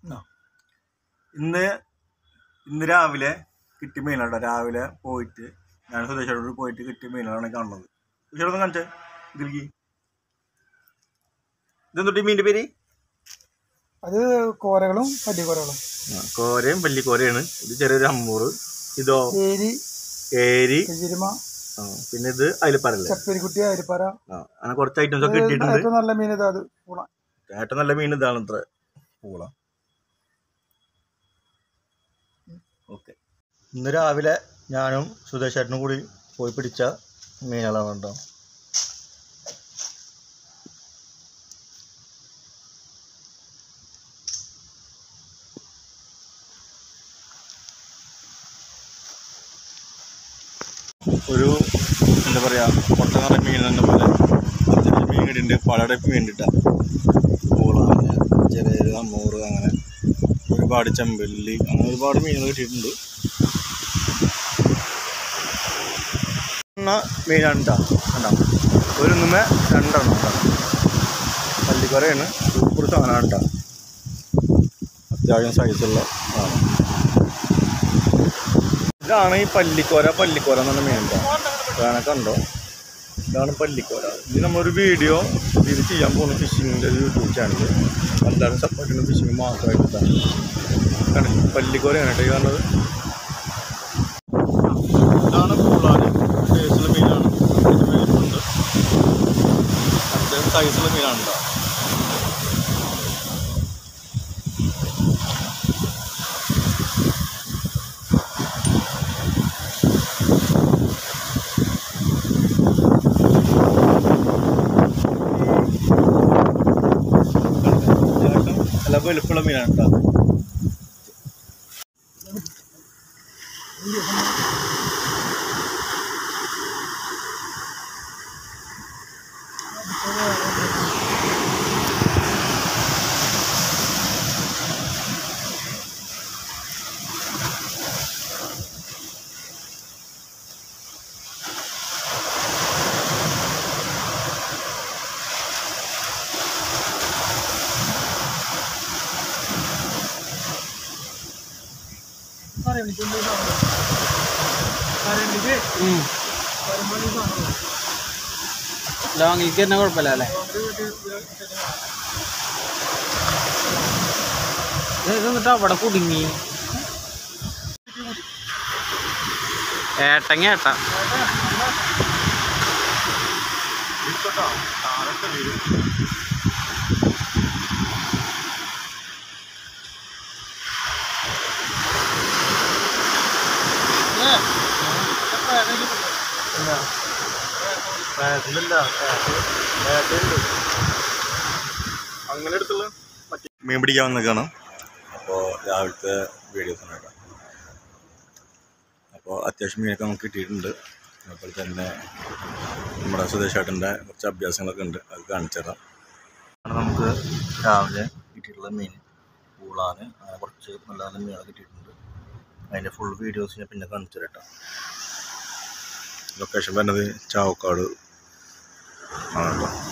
ഇന്ന് ഇന്ന് രാവിലെ കിട്ടിയ മീനാട്ടോ രാവിലെ പോയിട്ട് ഞാൻ സുരേഷോട് പോയിട്ട് കിട്ടിയ മീനാണ് കാണുന്നത് സുരേഷോടൊന്ന് കാണിച്ചേ ഇതിലേക്ക് ഇതെന്തൊട്ടി മീൻ്റെ പേര് അത് കോരകളും പല്ലിക്കോരകളും കോരയും പല്ലിക്കോരയാണ് ഇത് ചെറിയൊരു അമ്മൂറ് ഇതോ ഏരി ഏരി പെരുമ ആ, പിന്നെ ഇത് അതിലിപ്പറല്ലേ ചപ്പരിക്കുട്ടി അരിപ്പര ആ അങ്ങനെ കുറച്ച് ഐറ്റംസ് ഒക്കെ കിട്ടിയിട്ടുണ്ട് ഏറ്റവും നല്ല മീൻ ഇതാ അത് പൂള ഏറ്റവും നല്ല മീൻ ഇതാണ് ഇത്ര പൂള ഓക്കെ ഇന്ന് രാവിലെ ഞാനും സുധേഷേട്ടനും കൂടി പോയി പിടിച്ച മീനുകളാണ് കേട്ടോ ഒരു എന്താ പറയുക പൊട്ട നിറ മീൻ എന്ന പോലെ അത്യാവശ്യം മീൻ കിട്ടിയിട്ടുണ്ട് പല ടൈപ്പ് മീൻ കിട്ടാം പൂള അങ്ങനെ ചെറിയ അമ്മൂറ് അങ്ങനെ ഒരുപാട് ചെമ്പല്ലി അങ്ങനെ ഒരുപാട് മീനുകൾ കിട്ടിയിട്ടുണ്ട് എണ്ണ മീനാണ് കേട്ടോ കണ്ടോ ഒരു ഒന്നുമേ രണ്ടെണ്ണം കേട്ടോ പല്ലിക്കറയാണ് സൂപ്പർ സാധനമാണ് കേട്ടോ അത്യാവശ്യം സൈസുള്ള സാധനം ഇതാണ് ഈ പല്ലിക്കോര പല്ലിക്കോര എന്നുള്ള മീൻ കേട്ടോ ഇതാണ് കണ്ടോ ഇതാണ് പല്ലിക്കോര ഇത് നമ്മളൊരു വീഡിയോ ഇത് ചെയ്യാൻ പോകുന്ന ഫിഷിങ്ങിൻ്റെ ഒരു യൂട്യൂബ് ചാനൽ എല്ലാവരും സപ്പോർട്ട് ചെയ്യുന്ന ഫിഷിങ് മാത്രമായിട്ടാണ് കണ്ടില്ലേ? പല്ലിക്കോരയാണ് കേട്ടോ ഈ കാണുന്നത് ഇതാണ് പൂളാന് സൈസുള്ള മീനാണ് ഇതിന് വലിപ്പമുണ്ട് അത്യാവശ്യം സൈസുള്ള മീനാണ് കേട്ടോ അത്യാവശ്യം നല്ല വലുപ്പമുള്ള മീനാണ് കേട്ടോ ലോങ്ങിക്ക് തന്നെ കുഴപ്പമില്ല അല്ലേ ഇത് എന്നിട്ട് അവിടെ കുടുങ്ങി ഏട്ടങ്ങ ഏട്ട അങ്ങനെ എടുത്തുള്ള മറ്റേ മീൻ പിടിക്കാൻ വന്നേക്കാണ് അപ്പോൾ രാവിലത്തെ വീഡിയോസ് ആണ് കേട്ടോ അപ്പോൾ അത്യാവശ്യം മീനൊക്കെ നമുക്ക് കിട്ടിയിട്ടുണ്ട് അതുപോലെ തന്നെ നമ്മുടെ സുദേശേട്ടൻ്റെ കുറച്ച് അഭ്യാസങ്ങളൊക്കെ ഉണ്ട് അത് കാണിച്ചു തരാം ആണ് നമുക്ക് രാവിലെ കിട്ടിയിട്ടുള്ള മീൻ പൂളാന് അങ്ങനെ കുറച്ച് നല്ല നല്ല മീനുകൾ കിട്ടിയിട്ടുണ്ട് അതിൻ്റെ ഫുൾ വീഡിയോസ് ഞാൻ പിന്നെ കാണിച്ചു തരാം കേട്ടോ ലൊക്കേഷൻ വരുന്നത് ചാവക്കാട് ആണ് കേട്ടോ